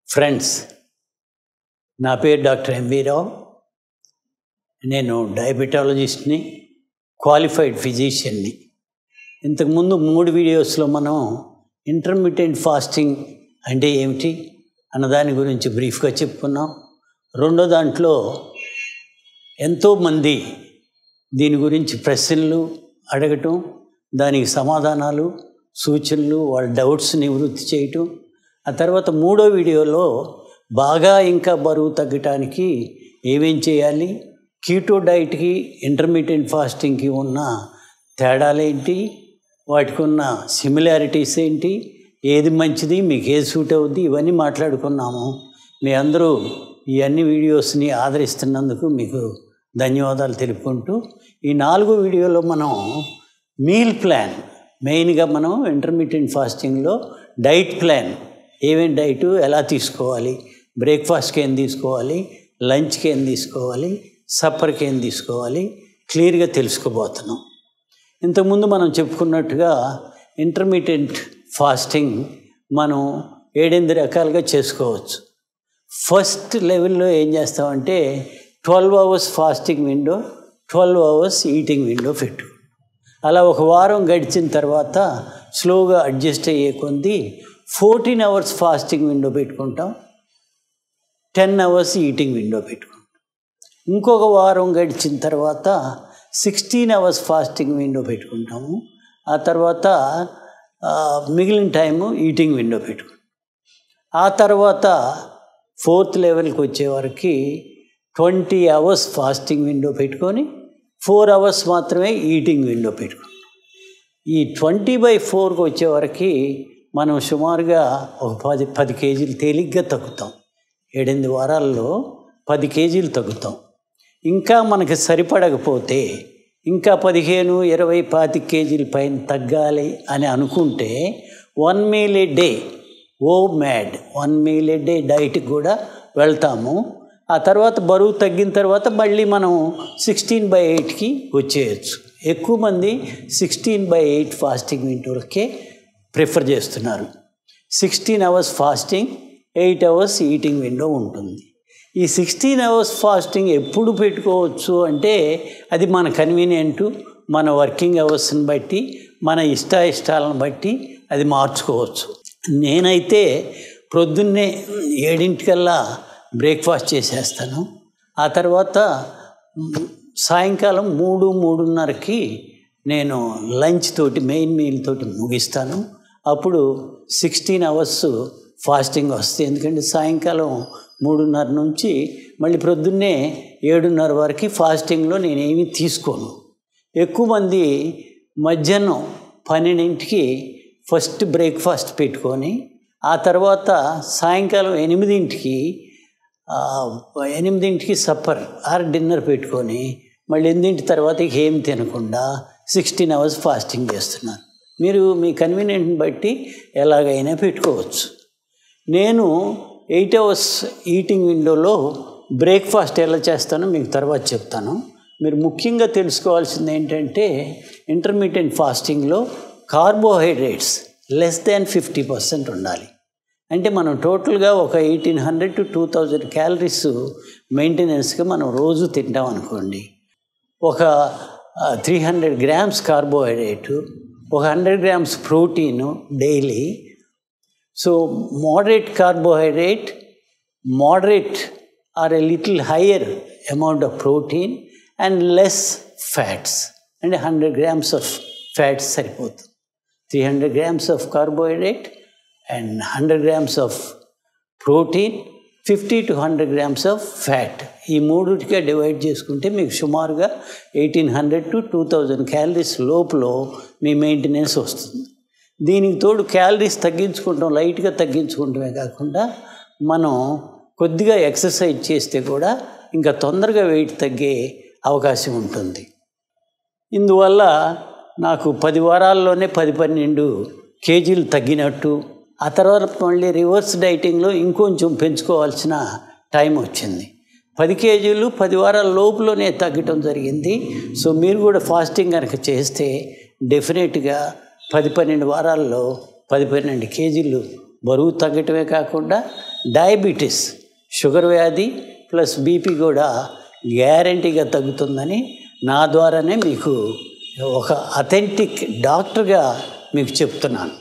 friends నా పేరు doctor MV రావు నేను డయాబెటాలజిస్ట్ని క్వాలిఫైడ్ ఫిజిషియన్ని ఇంతకుముందు మూడు వీడియోస్లో మనం ఇంటర్మీడియట్ ఫాస్టింగ్ అంటే ఏమిటి అన్న దాని గురించి బ్రీఫ్గా చెప్పుకున్నాం రెండో దాంట్లో ఎంతోమంది దీని గురించి ప్రశ్నలు అడగటం దానికి సమాధానాలు సూచనలు వాళ్ళ డౌట్స్ నివృత్తి చేయటం ఆ తర్వాత మూడో వీడియోలో బాగా ఇంకా బరువు తగ్గటానికి ఏమేం చేయాలి కీటో డైట్కి ఇంటర్మీడియట్ ఫాస్టింగ్కి ఉన్న తేడాలేంటి వాటికి ఉన్న సిమిలారిటీస్ ఏంటి ఏది మంచిది మీకు ఏది సూట్ అవుద్ది ఇవన్నీ మాట్లాడుకున్నాము మీ అందరూ ఈ అన్ని వీడియోస్ని ఆదరిస్తున్నందుకు మీకు ధన్యవాదాలు తెలుపుకుంటూ ఈ నాలుగో వీడియోలో మనం మీల్ ప్లాన్ మెయిన్గా మనం ఇంటర్మీడియట్ ఫాస్టింగ్లో డైట్ ప్లాన్ ఏమేమి డైట్ ఎలా తీసుకోవాలి బ్రేక్ఫాస్ట్కి ఏం తీసుకోవాలి లంచ్కి ఏం తీసుకోవాలి సప్పర్కి ఏం తీసుకోవాలి క్లియర్గా తెలుసుకోబోతున్నాం ఇంతకుముందు మనం చెప్పుకున్నట్టుగా ఇంటర్మీడియట్ ఫాస్టింగ్ మనం ఏడెనిమిది రకాలుగా చేసుకోవచ్చు ఫస్ట్ లెవెల్లో ఏం చేస్తామంటే twelve hours fasting window twelve hours eating window పెట్టు అలా ఒక వారం గడిచిన తర్వాత స్లోగా అడ్జస్ట్ అయ్యే కొద్దీ ఫోర్టీన్ అవర్స్ ఫాస్టింగ్ విండో పెట్టుకుంటాం టెన్ అవర్స్ ఈటింగ్ విండో పెట్టుకుంటాం ఇంకొక వారం గడిచిన తర్వాత సిక్స్టీన్ అవర్స్ ఫాస్టింగ్ విండో పెట్టుకుంటాము ఆ తర్వాత మిగిలిన టైము ఈటింగ్ విండో పెట్టుకుంటాం ఆ తర్వాత ఫోర్త్ లెవెల్కి వచ్చేవరకు ట్వంటీ అవర్స్ ఫాస్టింగ్ విండో పెట్టుకొని ఫోర్ అవర్స్ మాత్రమే ఈటింగ్ విండో పెట్టుకుంటాం ఈ ట్వంటీ బై ఫోర్కి వచ్చేవరకు మనం సుమారుగా ఒక పది పది కేజీలు తేలిగ్గా తగ్గుతాం ఏడెనిమిది వారాల్లో పది కేజీలు తగ్గుతాం ఇంకా మనకి సరిపడకపోతే ఇంకా పదిహేను ఇరవై పాతి కేజీల పైన తగ్గాలి అని అనుకుంటే one meal a day OMAD one meal a day డైట్కి కూడా వెళ్తాము ఆ తర్వాత బరువు తగ్గిన తర్వాత మళ్ళీ మనం సిక్స్టీన్ బై ఎయిట్కి వచ్చేయచ్చు ఎక్కువ మంది సిక్స్టీన్ బై ఎయిట్ ఫాస్టింగ్ వింటోలకే ప్రిఫర్ చేస్తున్నారు sixteen hours fasting eight hours eating window ఉంటుంది ఈ సిక్స్టీన్ అవర్స్ ఫాస్టింగ్ ఎప్పుడు పెట్టుకోవచ్చు అంటే అది మన కన్వీనియంటు మన వర్కింగ్ అవర్స్ని బట్టి మన ఇష్ట ఇష్టాలను బట్టి అది మార్చుకోవచ్చు నేనైతే ప్రొద్దున్నే ఏడింటికల్లా బ్రేక్ఫాస్ట్ చేసేస్తాను ఆ తర్వాత సాయంకాలం మూడు మూడున్నరకి నేను లంచ్ తోటి మెయిన్ మీల్ తోటి ముగిస్తాను అప్పుడు సిక్స్టీన్ అవర్స్ ఫాస్టింగ్ వస్తుంది ఎందుకంటే సాయంకాలం మూడున్నర నుంచి మళ్ళీ ప్రొద్దున్నే ఏడున్నర వరకు ఫాస్టింగ్లో నేనేమి తీసుకోను ఎక్కువ మంది మధ్యాహ్నం పన్నెండింటికి ఫస్ట్ బ్రేక్ఫాస్ట్ పెట్టుకొని ఆ తర్వాత సాయంకాలం ఎనిమిదింటికి ఎనిమిదింటికి సప్పర్ ఆర్ డిన్నర్ పెట్టుకొని మళ్ళీ ఎనిమిదింటి తర్వాత ఏం తినకుండా సిక్స్టీన్ అవర్స్ ఫాస్టింగ్ చేస్తున్నారు మీరు మీ కన్వీనియంట్ని బట్టి ఎలాగైనా పెట్టుకోవచ్చు నేను ఎయిట్ అవర్స్ ఈటింగ్ విండోలో బ్రేక్ఫాస్ట్ ఎలా చేస్తానో మీకు తర్వాత చెప్తాను మీరు ముఖ్యంగా తెలుసుకోవాల్సింది ఏంటంటే ఇంటర్మీడియట్ ఫాస్టింగ్లో carbohydrates less than fifty percent ఉండాలి అంటే మనం టోటల్గా ఒక eighteen hundred to two thousand calories మెయింటెనెన్స్గా మనం రోజు తింటాం అనుకోండి ఒక త్రీ హండ్రెడ్ గ్రామ్స్ కార్బోహైడ్రేటు ఒక hundred grams protein daily so moderate carbohydrate moderate or a little higher amount of protein and less fats అంటే హండ్రెడ్ గ్రామ్స్ ఆఫ్ ఫ్యాట్స్ సరిపోతుంది three hundred grams of carbohydrate and hundred grams of protein fifty to hundred grams of fat ఈ మూడుగా divide చేసుకుంటే మీకు సుమారుగా eighteen hundred to two thousand calories లోపల మీ maintenance వస్తుంది దీనికి తోడు క్యాలరీస్ తగ్గించుకుంటాం లైట్గా తగ్గించుకుంటమే కాకుండా మనం కొద్దిగా ఎక్సర్సైజ్ చేస్తే కూడా ఇంకా తొందరగా వెయిట్ తగ్గే అవకాశం ఉంటుంది ఇందువల్ల నాకు పది వారాల్లోనే పది పన్నెండు కేజీలు తగ్గినట్టు ఆ తర్వాత మళ్ళీ రివర్స్ డైటింగ్లో ఇంకొంచెం పెంచుకోవాల్సిన టైం వచ్చింది పది కేజీలు పది వారాల లోపులోనే తగ్గటం జరిగింది సో మీరు కూడా ఫాస్టింగ్ కనుక చేస్తే డెఫినెట్గా పది పన్నెండు వారాల్లో పది పన్నెండు కేజీలు బరువు తగ్గటమే కాకుండా డయాబెటీస్ షుగర్ వ్యాధి ప్లస్ బీపీ కూడా గ్యారంటీగా తగ్గుతుందని నా ద్వారానే మీకు ఒక అథెంటిక్ డాక్టర్గా మీకు చెప్తున్నాను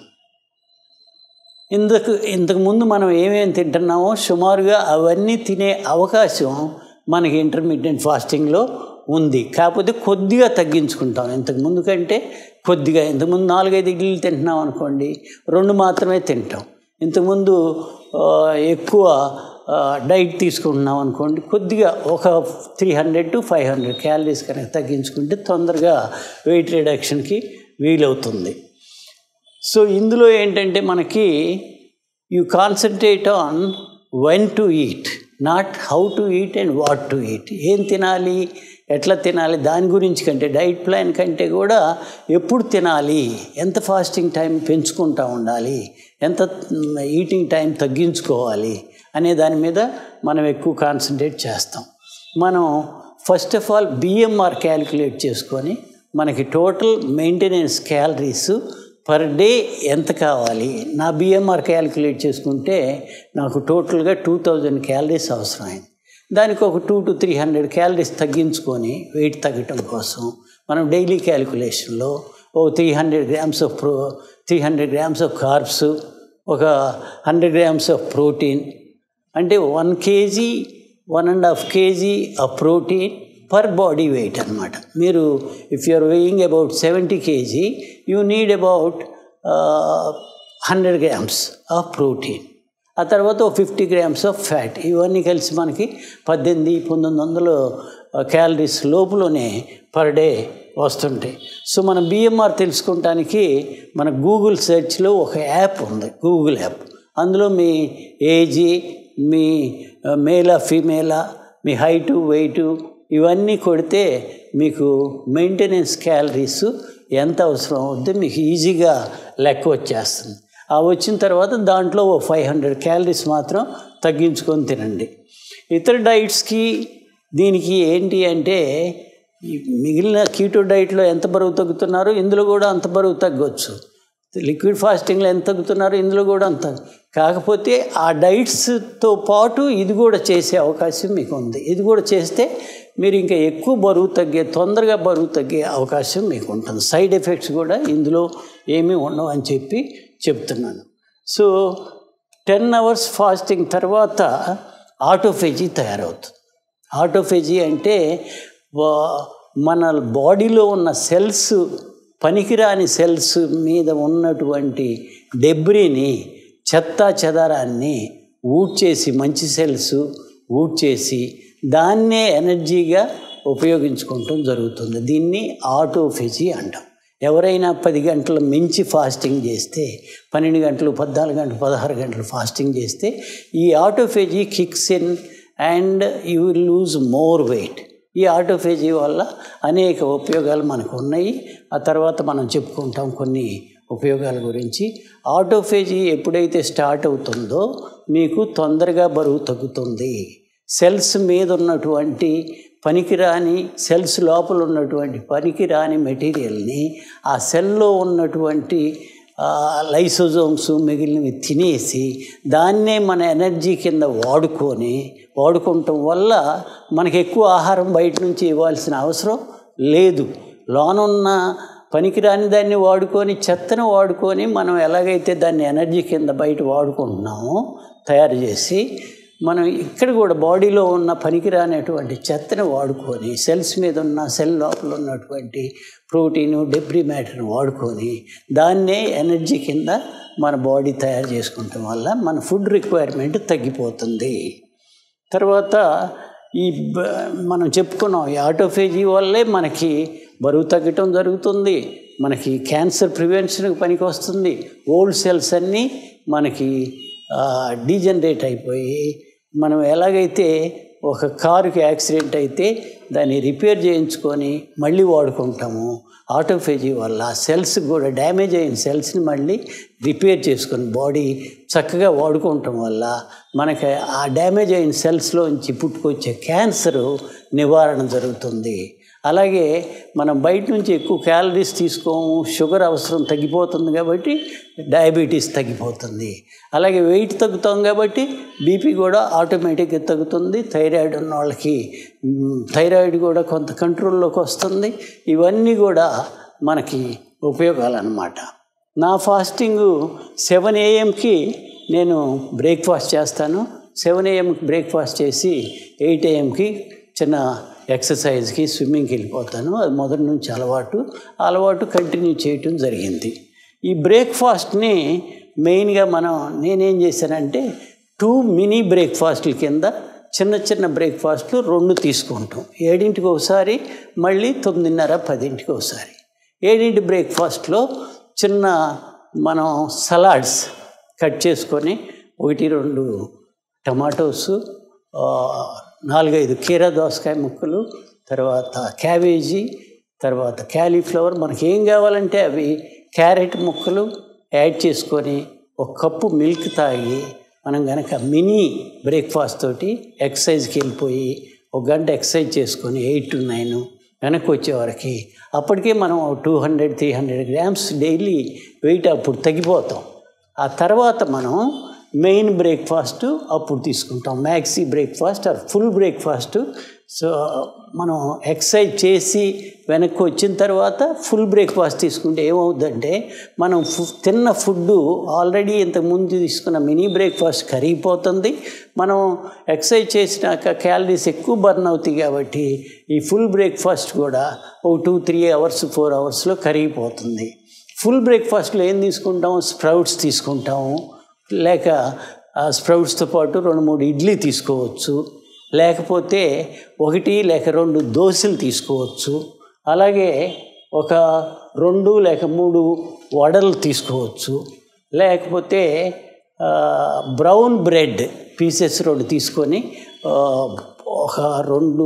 ఇందుకు ఇంతకు ముందు మనం ఏమేమి తింటున్నామో సుమారుగా అవన్నీ తినే అవకాశం మనకి ఇంటర్మీడియట్ ఫాస్టింగ్లో ఉంది కాకపోతే కొద్దిగా తగ్గించుకుంటాం ఇంతకు ముందు కంటే కొద్దిగా ఇంతకుముందు నాలుగైదు ఇడ్లీలు తింటున్నాం అనుకోండి రెండు మాత్రమే తింటాం ఇంతకుముందు ఆ, ఎక్కువ ఆ, డైట్ తీసుకుంటున్నాం అనుకోండి కొద్దిగా ఒక three hundred to five hundred calories కనుక తగ్గించుకుంటే తొందరగా వెయిట్ రిడక్షన్కి వీలవుతుంది సో ఇందులో ఏంటంటే మనకి you concentrate on when to eat not how to eat and what to eat ఏం తినాలి ఎట్లా తినాలి దాని గురించి కంటే డైట్ ప్లాన్ కంటే కూడా ఎప్పుడు తినాలి ఎంత ఫాస్టింగ్ టైం పెంచుకుంటూ ఉండాలి ఎంత ఈటింగ్ టైం తగ్గించుకోవాలి అనే దాని మీద మనం ఎక్కువ కాన్సన్ట్రేట్ చేస్తాం మనం first of all BMR calculate చేసుకొని మనకి total maintenance calories per day ఎంత కావాలి నా బిఎంఆర్ క్యాలిక్యులేట్ చేసుకుంటే నాకు టోటల్గా టూ థౌజండ్ క్యాలరీస్ అవసరమైంది దానికి ఒక two to three hundred calories తగ్గించుకొని వెయిట్ తగ్గటం కోసం మనం డైలీ క్యాలిక్యులేషన్లో ఓ three hundred grams of pro three hundred grams of carbs ఒక హండ్రెడ్ గ్రామ్స్ ఆఫ్ ప్రోటీన్ అంటే one kg one and half kg of protein per body weight అనమాట మీరు if you are weighing about seventy kg you need about hundred grams of protein ఆ తర్వాత ఒక fifty grams of fat ఇవన్నీ కలిసి మనకి పద్దెనిమిది పంతొమ్మిది వందలు క్యాలరీస్ లోపులోనే పర్ డే వస్తుంటాయి సో మన బిఎంఆర్ తెలుసుకోవటానికి మన గూగుల్ సెర్చ్లో ఒక యాప్ ఉంది గూగుల్ యాప్ అందులో మీ ఏజీ మీ మేలా ఫీమేలా మీ హైటు వెయిటు ఇవన్నీ కొడితే మీకు మెయింటెనెన్స్ క్యాలరీస్ ఎంత అవసరం అవుద్దో మీకు ఈజీగా లెక్క వచ్చేస్తుంది ఆ వచ్చిన తర్వాత దాంట్లో ఓ ఫైవ్ హండ్రెడ్ క్యాలరీస్ మాత్రం తగ్గించుకొని తినండి ఇతర డైట్స్కి దీనికి ఏంటి అంటే ఈ మిగిలిన కీటో డైట్లో ఎంత బరువు తగ్గుతున్నారో ఇందులో కూడా అంత బరువు తగ్గొచ్చు లిక్విడ్ ఫాస్టింగ్లో ఎంత తగ్గుతున్నారో ఇందులో కూడా అంత కాకపోతే ఆ డైట్స్తో పాటు ఇది కూడా చేసే అవకాశం మీకు ఉంది ఇది కూడా చేస్తే మీరు ఇంకా ఎక్కువ బరువు తగ్గే తొందరగా బరువు తగ్గే అవకాశం మీకు ఉంటుంది సైడ్ ఎఫెక్ట్స్ కూడా ఇందులో ఏమీ ఉండవు అని చెప్పి చెప్తున్నాను సో టెన్ అవర్స్ ఫాస్టింగ్ తర్వాత ఆటోఫేజీ తయారవుతుంది ఆటోఫేజీ అంటే వా- మన బాడీలో ఉన్న సెల్స్ పనికిరాని సెల్స్ మీద ఉన్నటువంటి డెబ్రీని చెత్త చెదారాన్ని ఊడ్చేసి మంచి సెల్స్ ఊడ్చేసి దాన్నే ఎనర్జీగా ఉపయోగించుకోవటం జరుగుతుంది దీన్ని ఆటోఫేజీ అంటాం ఎవరైనా పది గంటలు మించి ఫాస్టింగ్ చేస్తే పన్నెండు గంటలు పద్నాలుగు గంటలు పదహారు గంటలు ఫాస్టింగ్ చేస్తే ఈ autophagy kicks in and you will lose more weight ఈ ఆటోఫేజీ వల్ల అనేక ఉపయోగాలు మనకు ఉన్నాయి ఆ తర్వాత మనం చెప్పుకుంటాం కొన్ని ఉపయోగాల గురించి ఆటోఫేజీ ఎప్పుడైతే స్టార్ట్ అవుతుందో మీకు తొందరగా బరువు తగ్గుతుంది సెల్స్ మీద ఉన్నటువంటి పనికిరాని సెల్స్ లోపల ఉన్నటువంటి పనికిరాని మెటీరియల్ని ఆ సెల్లో ఉన్నటువంటి లైసోజోమ్స్ మిగిలినవి తినేసి దాన్నే మన ఎనర్జీ కింద వాడుకొని వాడుకోవటం వల్ల మనకి ఎక్కువ ఆహారం బయట నుంచి ఇవ్వాల్సిన అవసరం లేదు లోనున్న పనికిరాని దాన్ని వాడుకొని చెత్తను వాడుకొని మనం ఎలాగైతే దాన్ని ఎనర్జీ కింద బయట వాడుకుంటున్నామో తయారు చేసి మనం ఇక్కడ కూడా బాడీలో ఉన్న పనికిరానటువంటి చెత్తను వాడుకొని సెల్స్ మీద ఉన్న సెల్ లోపల ఉన్నటువంటి ప్రోటీను డెబ్రీ మ్యాటర్ని వాడుకొని దాన్నే ఎనర్జీ కింద మన బాడీ తయారు చేసుకుంటాం వల్ల మన ఫుడ్ రిక్వైర్మెంట్ తగ్గిపోతుంది తర్వాత ఈ బ- మనం చెప్పుకున్నాం ఈ ఆటోఫేజీ వల్లే మనకి బరువు తగ్గటం జరుగుతుంది మనకి క్యాన్సర్ ప్రివెన్షన్కి పనికి వస్తుంది ఓల్డ్ సెల్స్ అన్నీ మనకి డీజనరేట్ అయిపోయి మనం ఎలాగైతే ఒక కారుకి యాక్సిడెంట్ అయితే దాన్ని రిపేర్ చేయించుకొని మళ్ళీ వాడుకుంటాము ఆటోఫేజీ వల్ల సెల్స్ కూడా డ్యామేజ్ అయిన సెల్స్ని మళ్ళీ రిపేర్ చేసుకొని బాడీ చక్కగా వాడుకోవటం వల్ల మనకి ఆ డ్యామేజ్ అయిన సెల్స్లోంచి పుట్టుకొచ్చే క్యాన్సర్ నివారణ జరుగుతుంది అలాగే మనం బయట నుంచి ఎక్కువ క్యాలరీస్ తీసుకోము షుగర్ అవసరం తగ్గిపోతుంది కాబట్టి డయాబెటీస్ తగ్గిపోతుంది అలాగే వెయిట్ తగ్గుతాం కాబట్టి బీపీ కూడా ఆటోమేటిక్గా తగ్గుతుంది థైరాయిడ్ ఉన్న వాళ్ళకి మ్, థైరాయిడ్ కూడా కొంత కంట్రోల్లోకి వస్తుంది ఇవన్నీ కూడా మనకి ఉపయోగాలన్నమాట నా ఫాస్టింగ్ సెవెన్ ఏఎంకి నేను బ్రేక్ఫాస్ట్ చేస్తాను సెవెన్ ఏఎంకి బ్రేక్ఫాస్ట్ చేసి ఎయిట్ ఏఎంకి చిన్న ఎక్సర్సైజ్కి స్విమ్మింగ్కి వెళ్ళిపోతాను అది మొదటి నుంచి అలవాటు ఆ అలవాటు కంటిన్యూ చేయటం జరిగింది ఈ బ్రేక్ఫాస్ట్ని మెయిన్గా మనం నేనేం చేశానంటే టూ మినీ బ్రేక్ఫాస్ట్ల కింద చిన్న చిన్న బ్రేక్ఫాస్ట్లు రెండు తీసుకుంటాం ఏడింటికి ఒకసారి మళ్ళీ తొమ్మిదిన్నర పదింటికి ఒకసారి ఏడింటి బ్రేక్ఫాస్ట్లో చిన్న మనం సలాడ్స్ కట్ చేసుకొని ఒకటి రెండు టమాటోస్ ఆ, నాలుగైదు కీర దోసకాయ ముక్కలు తర్వాత క్యాబేజీ తర్వాత క్యాలీఫ్లవర్ మనకి ఏం కావాలంటే అవి క్యారెట్ ముక్కలు యాడ్ చేసుకొని ఒక కప్పు మిల్క్ తాగి మనం కనుక మినీ బ్రేక్ఫాస్ట్ తోటి ఎక్సర్సైజ్కి వెళ్ళిపోయి ఒక గంట ఎక్సర్సైజ్ చేసుకొని ఎయిట్ టు నైన్ వెనక్కి వచ్చేవారికి అప్పటికే మనం two hundred three hundred grams daily weight అప్పుడు తగ్గిపోతాం ఆ తర్వాత మనం మెయిన్ బ్రేక్ఫాస్ట్ అప్పుడు తీసుకుంటాం maxi breakfast or full breakfast so మనం ఎక్సర్సైజ్ చేసి వెనక్కి వచ్చిన తర్వాత ఫుల్ బ్రేక్ఫాస్ట్ తీసుకుంటే ఏమవుతుందంటే మనం ఫు తిన్న ఫుడ్ ఆల్రెడీ ఇంతకుముందు తీసుకున్న మినీ బ్రేక్ఫాస్ట్ కరిగిపోతుంది మనం ఎక్సర్సైజ్ చేసినాక క్యాలరీస్ ఎక్కువ బర్న్ అవుతాయి కాబట్టి ఈ ఫుల్ బ్రేక్ఫాస్ట్ కూడా ఒక టూ త్రీ అవర్స్ ఫోర్ అవర్స్లో కరిగిపోతుంది ఫుల్ బ్రేక్ఫాస్ట్లో ఏం తీసుకుంటాం స్ప్రౌట్స్ తీసుకుంటాము లేక ఆ స్ప్రౌట్స్తో పాటు రెండు మూడు ఇడ్లీ తీసుకోవచ్చు లేకపోతే ఒకటి లేక రెండు దోశలు తీసుకోవచ్చు అలాగే ఒక రెండు లేక మూడు వడలు తీసుకోవచ్చు లేకపోతే ఆ, బ్రౌన్ బ్రెడ్ పీసెస్ రెండు తీసుకొని ఆ, ఒక రెండు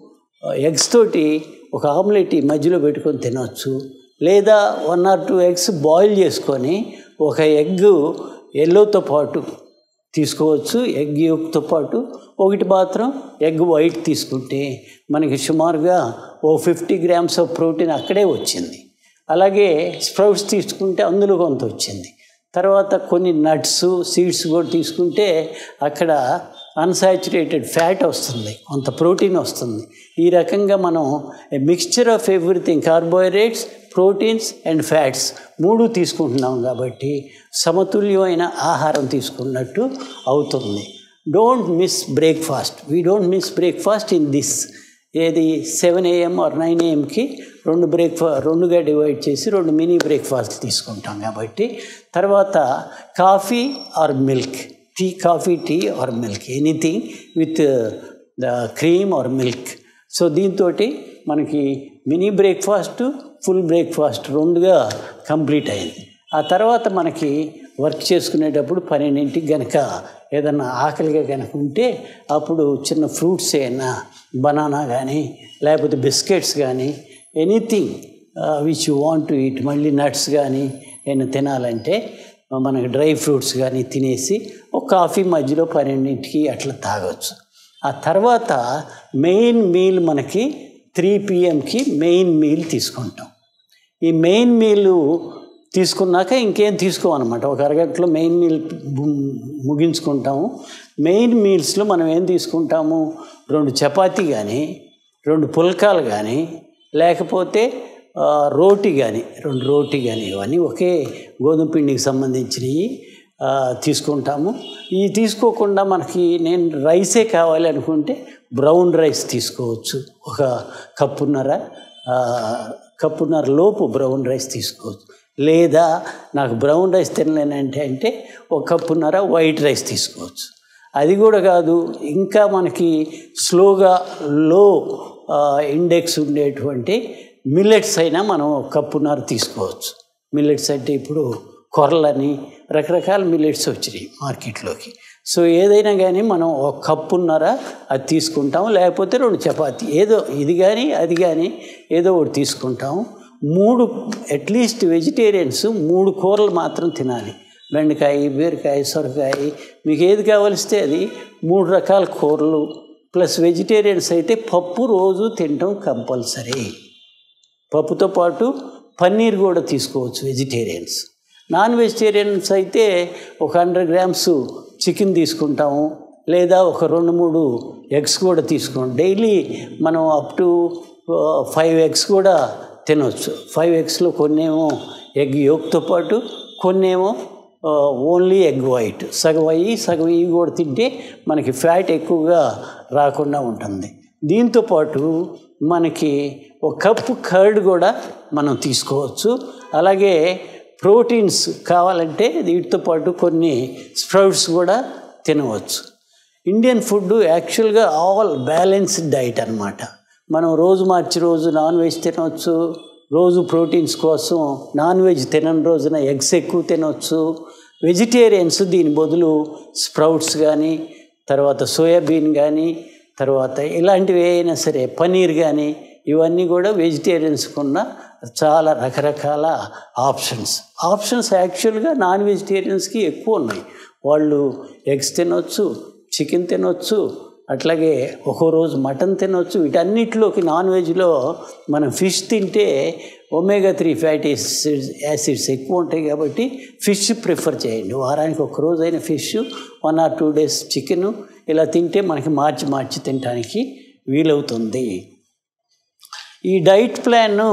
ఎగ్స్ తోటి ఒక ఆమ్లెట్ ఈ మధ్యలో పెట్టుకొని తినవచ్చు లేదా one or two eggs boil చేసుకొని ఒక ఎగ్ ఎల్లోతో పాటు తీసుకోవచ్చు ఎగ్ యోక్తో పాటు ఒకటి మాత్రం ఎగ్ వైట్ తీసుకుంటే మనకి సుమారుగా ఓ ఫిఫ్టీ గ్రామ్స్ ఆఫ్ ప్రోటీన్ అక్కడే వచ్చింది అలాగే స్ప్రౌట్స్ తీసుకుంటే అందులో కొంత వచ్చింది తర్వాత కొన్ని నట్స్ సీడ్స్ కూడా తీసుకుంటే అక్కడ అన్సాచురేటెడ్ ఫ్యాట్ వస్తుంది కొంత ప్రోటీన్ వస్తుంది ఈ రకంగా మనం mixture of everything carbohydrates proteins and fats మూడు తీసుకుంటున్నాం కాబట్టి సమతుల్యమైన ఆహారం తీసుకున్నట్టు అవుతుంది don't miss breakfast we don't miss breakfast in this ఏది సెవెన్ ఏఎం ఆర్ నైన్ ఏఎంకి రెండు బ్రేక్ఫా రెండుగా డివైడ్ చేసి రెండు మినీ బ్రేక్ఫాస్ట్ తీసుకుంటాం కాబట్టి తర్వాత coffee or milk tea coffee tea or milk anything with the cream or milk so దీంతో మనకి మినీ బ్రేక్ఫాస్ట్ ఫుల్ బ్రేక్ఫాస్ట్ రెండుగా కంప్లీట్ అయింది ఆ తర్వాత మనకి వర్క్ చేసుకునేటప్పుడు పన్నెండింటికి గనక ఏదన్నా ఆకలిగా కనుక ఉంటే అప్పుడు చిన్న ఫ్రూట్స్ ఏమైనా బనానా కానీ లేకపోతే బిస్కెట్స్ కానీ anything which you want to eat మళ్ళీ నట్స్ కానీ ఏమైనా తినాలంటే మనకి డ్రై ఫ్రూట్స్ కానీ తినేసి ఒక కాఫీ మధ్యలో పన్నెండింటికి అట్లా తాగొచ్చు ఆ తర్వాత మెయిన్ మీల్ మనకి త్రీ పిఎంకి మెయిన్ మీల్ తీసుకుంటాం ఈ మెయిన్ మీల్ తీసుకున్నాక ఇంకేం తీసుకోమన్నమాట ఒక అరగంటలో మెయిన్ మీల్ ముగించుకుంటాము మెయిన్ మీల్స్లో మనం ఏం తీసుకుంటాము రెండు చపాతీ కానీ రెండు పుల్కాలు కానీ లేకపోతే ఆ, రోటీ కానీ రెండు రోటీ కానీ ఇవన్నీ ఒకే గోధుమ పిండికి సంబంధించినవి ఆ, తీసుకుంటాము ఇవి తీసుకోకుండా మనకి నేను రైసే కావాలి అనుకుంటే బ్రౌన్ రైస్ తీసుకోవచ్చు ఒక కప్పున్నర ఆ, కప్పున్నర లోపు బ్రౌన్ రైస్ తీసుకోవచ్చు లేదా నాకు బ్రౌన్ రైస్ తినలేనంటే అంటే ఒక కప్పున్నర వైట్ రైస్ తీసుకోవచ్చు అది కూడా కాదు ఇంకా మనకి స్లోగా లో ఇండెక్స్ ఉండేటువంటి మిల్లెట్స్ అయినా మనం ఒక కప్పున్నర తీసుకోవచ్చు మిల్లెట్స్ అంటే ఇప్పుడు కొరలని రకరకాల మిల్లెట్స్ వచ్చినాయి మార్కెట్లోకి సో ఏదైనా కానీ మనం ఒక కప్పున్నర అది తీసుకుంటాం లేకపోతే రెండు చపాతీ ఏదో ఇది కానీ అది కానీ ఏదో ఒకటి తీసుకుంటాం మూడు అట్లీస్ట్ వెజిటేరియన్స్ మూడు కూరలు మాత్రం తినాలి బెండకాయ బీరకాయ సొరకాయ మీకు ఏది కావలిస్తే అది మూడు రకాల కూరలు ప్లస్ వెజిటేరియన్స్ అయితే పప్పు రోజు తినటం కంపల్సరీ పప్పుతో పాటు పన్నీర్ కూడా తీసుకోవచ్చు వెజిటేరియన్స్ నాన్ వెజిటేరియన్స్ అయితే ఒక హండ్రెడ్ గ్రామ్స్ చికెన్ తీసుకుంటాము లేదా ఒక రెండు మూడు ఎగ్స్ కూడా తీసుకుంటాం డైలీ మనం అప్ టు ఫైవ్ ఎగ్స్ కూడా తినవచ్చు ఫైవ్ ఎగ్స్లో కొన్నేమో ఎగ్ యోక్తో పాటు కొన్నేమో ఓన్లీ ఎగ్ వైట్ సగం అయ్యి సగం ఇవి కూడా తింటే మనకి ఫ్యాట్ ఎక్కువగా రాకుండా ఉంటుంది దీంతోపాటు మనకి ఒక కప్పు కర్డ్ కూడా మనం తీసుకోవచ్చు అలాగే ప్రోటీన్స్ కావాలంటే వీటితో పాటు కొన్ని స్ప్రౌట్స్ కూడా తినవచ్చు ఇండియన్ ఫుడ్ యాక్చువల్గా ఆల్ బ్యాలెన్స్డ్ డైట్ అనమాట మనం రోజు మార్చి రోజు నాన్ వెజ్ తినవచ్చు రోజు ప్రోటీన్స్ కోసం నాన్ వెజ్ తినని రోజున ఎగ్స్ ఎక్కువ తినవచ్చు వెజిటేరియన్స్ దీని బదులు స్ప్రౌట్స్ కానీ తర్వాత సోయాబీన్ కానీ తర్వాత ఇలాంటివి అయినా సరే పనీర్ కానీ ఇవన్నీ కూడా వెజిటేరియన్స్కి ఉన్న చాలా రకరకాల ఆప్షన్స్ ఆప్షన్స్ యాక్చువల్గా నాన్ వెజిటేరియన్స్కి ఎక్కువ ఉన్నాయి వాళ్ళు ఎగ్స్ తినొచ్చు చికెన్ తినొచ్చు అట్లాగే ఒక్కో రోజు మటన్ తినొచ్చు వీటన్నిటిలోకి నాన్ వెజ్లో మనం ఫిష్ తింటే ఒమేగా త్రీ ఫ్యాటీ యాసిడ్స్ ఎక్కువ ఉంటాయి కాబట్టి ఫిష్ ప్రిఫర్ చేయండి వారానికి ఒక రోజైన fish one or two days chicken ఇలా తింటే మనకి మార్చి మార్చి తినడానికి వీలవుతుంది ఈ డైట్ ప్లాన్ను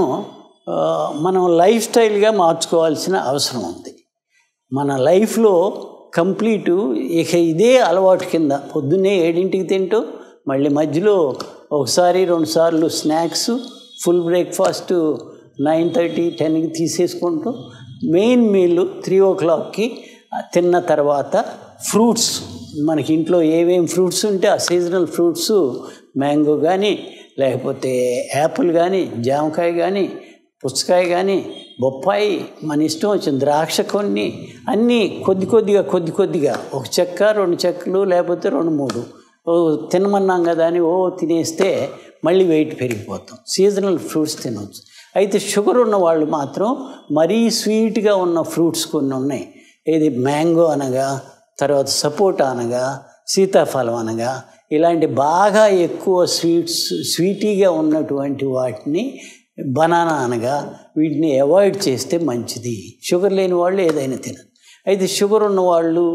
మనం లైఫ్ స్టైల్గా మార్చుకోవాల్సిన అవసరం ఉంది మన లైఫ్లో కంప్లీటు ఇక ఇదే అలవాటు కింద పొద్దున్నే ఏడింటికి తింటూ మళ్ళీ మధ్యలో ఒకసారి రెండు సార్లు snacks full breakfast nine thirty టెన్కి తీసేసుకుంటూ మెయిన్ మీల్ త్రీ ఓ క్లాక్కి తిన్న తర్వాత ఫ్రూట్స్ మనకి ఇంట్లో ఏమేమి ఫ్రూట్స్ ఉంటే ఆ సీజనల్ ఫ్రూట్స్ మ్యాంగో కానీ లేకపోతే యాపిల్ కానీ జామకాయ కానీ పుచ్చకాయ కానీ బొప్పాయి మన ఇష్టం వచ్చింది ద్రాక్ష కొన్ని అన్నీ కొద్ది కొద్దిగా కొద్ది కొద్దిగా ఒక చెక్క రెండు చెక్కలు లేకపోతే రెండు మూడు ఓ తినమన్నాం కదా అని ఓ తినేస్తే మళ్ళీ వెయిట్ పెరిగిపోతాం సీజనల్ ఫ్రూట్స్ తినవచ్చు అయితే షుగర్ ఉన్న వాళ్ళు మాత్రం మరీ స్వీట్గా ఉన్న ఫ్రూట్స్ కొన్ని ఉన్నాయి ఇది మ్యాంగో అనగా తర్వాత సపోటా అనగా సీతాఫలం అనగా ఇలాంటి బాగా ఎక్కువ స్వీట్స్ స్వీటీగా ఉన్నటువంటి వాటిని బనానా అనగా వీటిని అవాయిడ్ చేస్తే మంచిది షుగర్ లేని వాళ్ళు ఏదైనా తినదు అయితే షుగర్ ఉన్న వాళ్ళు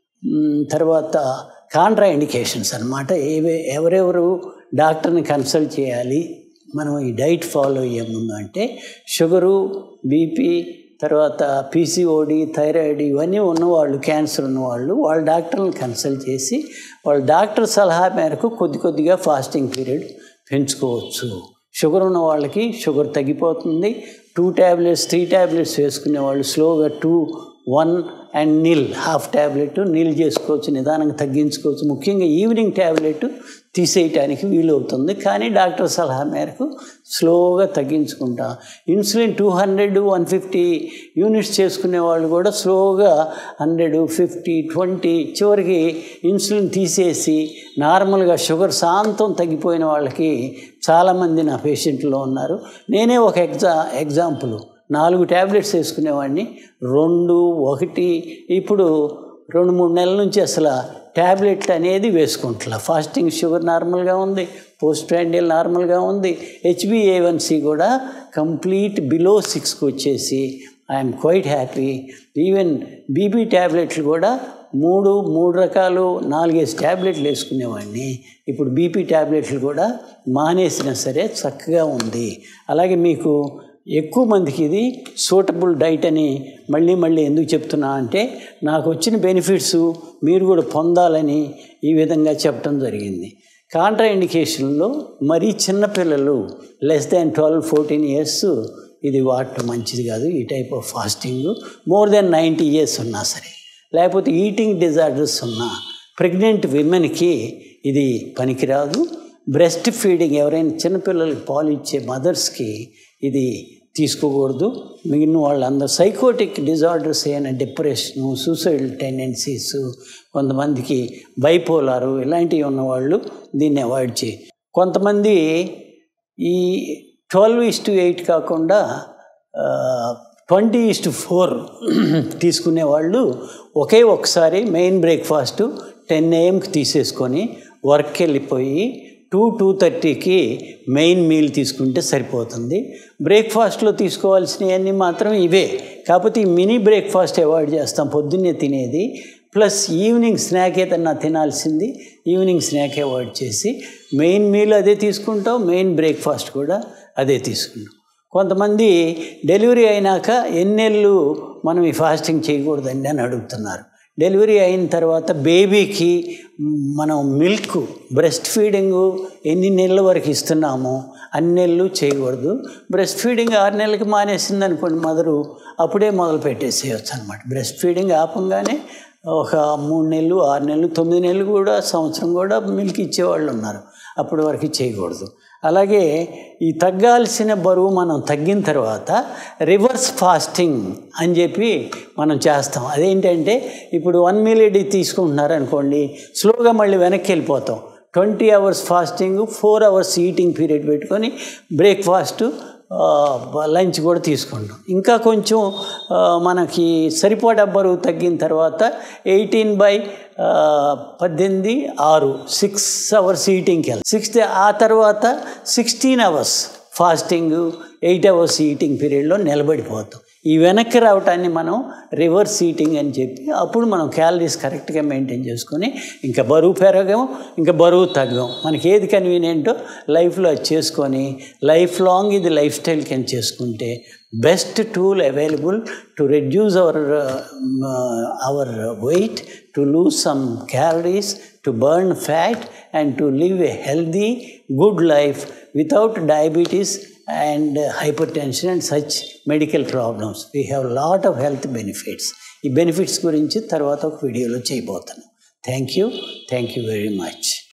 తర్వాత కాంట్రా ఇండికేషన్స్ అనమాట ఏవే ఎవరెవరు డాక్టర్ని కన్సల్ట్ చేయాలి మనం ఈ డైట్ ఫాలో అయ్యే ముందు అంటే షుగరు బీపీ తర్వాత పీసీఓడి థైరాయిడ్ ఇవన్నీ ఉన్నవాళ్ళు క్యాన్సర్ ఉన్నవాళ్ళు వాళ్ళ డాక్టర్ని కన్సల్ట్ చేసి వాళ్ళ డాక్టర్ సలహా మేరకు కొద్ది కొద్దిగా ఫాస్టింగ్ పీరియడ్ పెంచుకోవచ్చు షుగర్ ఉన్న వాళ్ళకి షుగర్ తగ్గిపోతుంది టూ ట్యాబ్లెట్స్ త్రీ ట్యాబ్లెట్స్ వేసుకునే వాళ్ళు స్లోగా two one and nil half tablet nil చేసుకోవచ్చు నిదానంగా తగ్గించుకోవచ్చు ముఖ్యంగా ఈవినింగ్ ట్యాబ్లెట్ తీసేయటానికి వీలవుతుంది కానీ డాక్టర్ సలహా మేరకు స్లోగా తగ్గించుకుంటా insulin two hundred one fifty units చేసుకునే వాళ్ళు కూడా స్లోగా హండ్రెడ్ ఫిఫ్టీ ట్వంటీ చివరికి ఇన్సులిన్ తీసేసి నార్మల్గా షుగర్ శాంతం తగ్గిపోయిన వాళ్ళకి చాలామంది నా పేషెంట్లో ఉన్నారు నేనే ఒక ఎగ్జా ఎగ్జాంపుల్ నాలుగు ట్యాబ్లెట్స్ వేసుకునేవాడిని రెండు ఒకటి ఇప్పుడు రెండు మూడు నెలల నుంచి అసలు ట్యాబ్లెట్ అనేది వేసుకుంటున్నా ఫాస్టింగ్ షుగర్ నార్మల్గా ఉంది పోస్ట్ ప్రాండియల్ నార్మల్గా ఉంది హెచ్బిఏవన్సి కూడా కంప్లీట్ బిలో సిక్స్కి వచ్చేసి I'm quite happy even BP ట్యాబ్లెట్లు కూడా మూడు మూడు రకాలు నాలుగైదు ట్యాబ్లెట్లు వేసుకునేవాడిని ఇప్పుడు బీపీ ట్యాబ్లెట్లు కూడా మానేసినా సరే చక్కగా ఉంది అలాగే మీకు ఎక్కువ మందికి ఇది సూటబుల్ డైట్ అని మళ్ళీ మళ్ళీ ఎందుకు చెప్తున్నా అంటే నాకు వచ్చిన బెనిఫిట్స్ మీరు కూడా పొందాలని ఈ విధంగా చెప్పడం జరిగింది కాంట్రా ఇండికేషన్లో మరీ చిన్నపిల్లలు less than twelve fourteen years ఇది వాడటం మంచిది కాదు ఈ type of fasting more than ninety years ఉన్నా సరే లేకపోతే ఈటింగ్ డిజార్డర్స్ ఉన్న ప్రెగ్నెంట్ విమెన్కి ఇది పనికిరాదు బ్రెస్ట్ ఫీడింగ్ ఎవరైనా చిన్నపిల్లలకి పాలు ఇచ్చే మదర్స్కి ఇది తీసుకోకూడదు మిగిలిన వాళ్ళందరూ సైకోటిక్ డిజార్డర్స్ అయిన డిప్రెషను సూసైడల్ టెండెన్సీస్ కొంతమందికి బైపోలారు ఇలాంటివి ఉన్నవాళ్ళు దీన్ని అవాయిడ్ చేయి కొంతమంది ఈ ట్వెల్వ్ ఇస్ టు ఎయిట్ కాకుండా ట్వంటీ ఇస్ టు ఫోర్ తీసుకునే వాళ్ళు ఒకే ఒకసారి మెయిన్ బ్రేక్ఫాస్ట్ టెన్ ఏఎంకి తీసేసుకొని వర్క్కి వెళ్ళిపోయి టూ టూ థర్టీకి మెయిన్ మీల్ తీసుకుంటే సరిపోతుంది బ్రేక్ఫాస్ట్లో తీసుకోవాల్సినవన్నీ మాత్రం ఇవే కాకపోతే ఈ మినీ బ్రేక్ఫాస్ట్ అవాయిడ్ చేస్తాం పొద్దున్నే తినేది ప్లస్ ఈవినింగ్ స్నాక్ ఏదన్నా తినాల్సింది ఈవినింగ్ స్నాక్ అవాయిడ్ చేసి మెయిన్ మీల్ అదే తీసుకుంటాం మెయిన్ బ్రేక్ఫాస్ట్ కూడా అదే తీసుకుంటాం కొంతమంది డెలివరీ అయినాక ఎన్నెళ్ళు మనం ఈ ఫాస్టింగ్ చేయకూడదండి అని అడుగుతున్నారు డెలివరీ అయిన తర్వాత బేబీకి మనం మిల్క్ బ్రెస్ట్ ఫీడింగ్ ఎన్ని నెలల వరకు ఇస్తున్నామో అన్ని నెలలు చేయకూడదు బ్రెస్ట్ ఫీడింగ్ ఆరు నెలలకి మానేసింది అనుకోండి మదరు అప్పుడే మొదలు పెట్టేసేయచ్చు అనమాట బ్రెస్ట్ ఫీడింగ్ ఆపంగానే ఒక మూడు నెలలు ఆరు నెలలు తొమ్మిది నెలలు కూడా సంవత్సరం కూడా మిల్క్ ఇచ్చేవాళ్ళు ఉన్నారు అప్పటి వరకు చేయకూడదు అలాగే ఈ తగ్గాల్సిన బరువు మనం తగ్గిన తర్వాత రివర్స్ ఫాస్టింగ్ అని చెప్పి మనం చేస్తాం అదేంటంటే ఇప్పుడు వన్ మీల్ ఎడి తీసుకుంటున్నారు అనుకోండి స్లోగా మళ్ళీ వెనక్కి వెళ్ళిపోతాం twenty hours fasting four hours eating period పెట్టుకొని బ్రేక్ఫాస్ట్ లంచ్ కూడా తీసుకుంటాం ఇంకా కొంచెం మనకి సరిపడా బరువు తగ్గిన తర్వాత ఎయిటీన్ బై పద్దెనిమిది ఆరు సిక్స్ అవర్స్ ఈటింగ్కి వెళ్ళి సిక్స్త్ ఆ తర్వాత sixteen hours fasting eight hours eating పీరియడ్లో నిలబడిపోతాం ఈ వెనక్కి రావటాన్ని మనం రివర్స్ ఈటింగ్ అని చెప్పి అప్పుడు మనం క్యాలరీస్ కరెక్ట్గా మెయింటైన్ చేసుకొని ఇంకా బరువు పెరగం ఇంకా బరువు తగ్గం మనకి ఏది కన్వీనియంటో లైఫ్లో అది చేసుకొని లైఫ్ లాంగ్ ఇది లైఫ్ స్టైల్ కింద చేసుకుంటే best tool available to reduce our our weight to lose some calories to burn fat and to live a healthy good life without diabetes and hypertension and such medical problems we have lot of health benefits ఈ benefits గురించి తర్వాత ఒక వీడియోలో చేయబోతాను thank you thank you very much